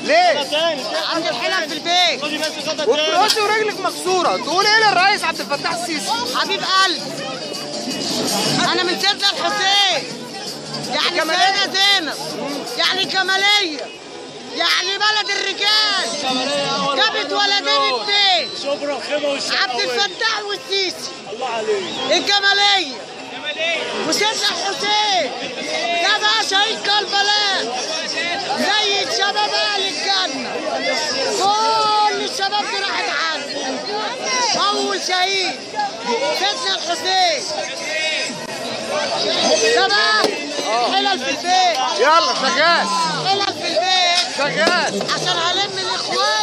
ليه؟ عند الحلال في البيت خدي بس غدا تاني وبترقصي ورجلك مكسوره تقول ايه للرئيس عبد الفتاح السيسي؟ حبيب قلبي انا من سيدنا الحسين يعني كمالية. سيدة زينب يعني كمالية يعني بلد الرجال جابت ولدين اتنين شبرا الخيمه والشقاوية عبد الفتاح والسيسي الله عليك الجمالية وسيدنا الحسين ده بقى شهيد كربلاء سيد شباب اهل الجنة كل الشباب دي راحت عنه أول شهيد سيدنا الحسين ده بقى حلل في البيت يلا شغال حلل في البيت شغال عشان هلم الاخوان